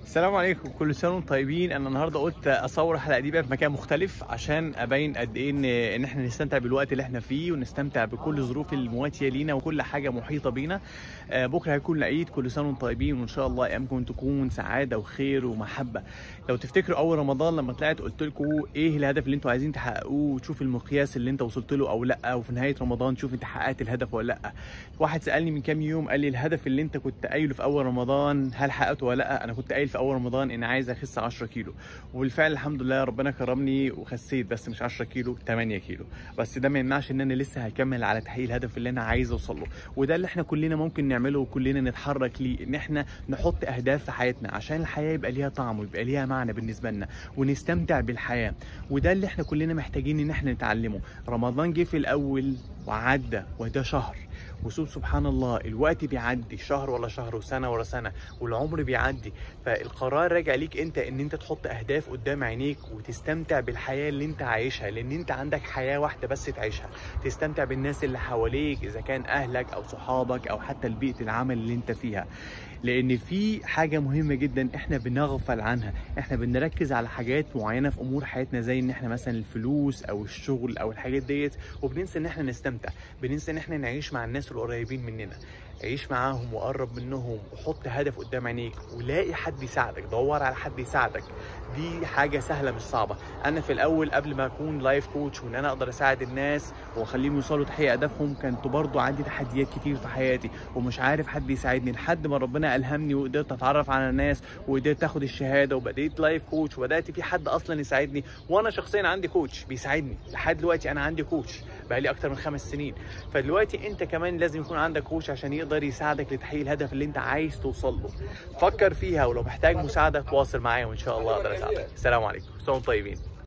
السلام عليكم كل سنه وانتم طيبين انا النهارده قلت اصور الحلقه دي بقى في مكان مختلف عشان ابين قد ايه ان ان احنا نستمتع بالوقت اللي احنا فيه ونستمتع بكل الظروف المواتيه لينا وكل حاجه محيطه بينا آه، بكره هيكون العيد كل سنه وانتم طيبين وان شاء الله ايامكم تكون سعاده وخير ومحبه لو تفتكروا اول رمضان لما طلعت قلت لكم ايه الهدف اللي انتوا عايزين تحققوه وتشوف المقياس اللي انت وصلت له او لا وفي نهايه رمضان تشوف انت حققت الهدف ولا لا واحد سالني من كام يوم قال لي الهدف اللي انت كنت قايله في اول رمضان هل حققته ولا لا انا كنت قايل في اول رمضان ان عايز اخس 10 كيلو وبالفعل الحمد لله ربنا كرمني وخسيت بس مش 10 كيلو 8 كيلو بس ده ما يمنعش ان انا لسه هكمل على تحقيق الهدف اللي انا عايز اوصل له وده اللي احنا كلنا ممكن نعمله وكلنا نتحرك ليه ان احنا نحط اهداف في حياتنا عشان الحياه يبقى ليها طعم ويبقى ليها معنى بالنسبه لنا ونستمتع بالحياه وده اللي احنا كلنا محتاجين ان احنا نتعلمه رمضان جه في الاول وعدى وده شهر وشوف سبحان الله الوقت بيعدي شهر ولا شهر وسنه ورا سنه والعمر بيعدي فالقرار راجع ليك انت ان انت تحط اهداف قدام عينيك وتستمتع بالحياه اللي انت عايشها لان انت عندك حياه واحده بس تعيشها تستمتع بالناس اللي حواليك اذا كان اهلك او صحابك او حتى بيئه العمل اللي انت فيها لان في حاجه مهمه جدا احنا بنغفل عنها احنا بنركز على حاجات معينه في امور حياتنا زي ان احنا مثلا الفلوس او الشغل او الحاجات ديت وبننسى ان احنا نستمتع بننسى ان احنا نعيش مع الناس القريبين مننا عيش معاهم وقرب منهم وحط هدف قدام عينيك ولاقي حد يساعدك دور على حد يساعدك دي حاجة سهلة مش صعبة أنا في الأول قبل ما أكون لايف كوتش وإن أنا أقدر أساعد الناس وأخليهم يوصلوا تحقيق أهدافهم كانت برضو عندي تحديات كتير في حياتي ومش عارف حد يساعدني لحد ما ربنا ألهمني وقدرت أتعرف على الناس وقدرت آخد الشهادة وبدأت لايف كوتش وبدأت في حد أصلا يساعدني وأنا شخصيا عندي كوتش بيساعدني لحد دلوقتي أنا عندي كوتش بقالي أكتر من خمس سنين فدلوقتي أنت كمان لازم يكون عندك كوتش عشان يقدر يساعدك لتحقيق الهدف اللي أنت عايز توصل له فكر فيها ولو محتاج مساعدة تواصل معايا وإن شاء الله أقدر أساعدك السلام عليكم كل سنة وانتم طيبين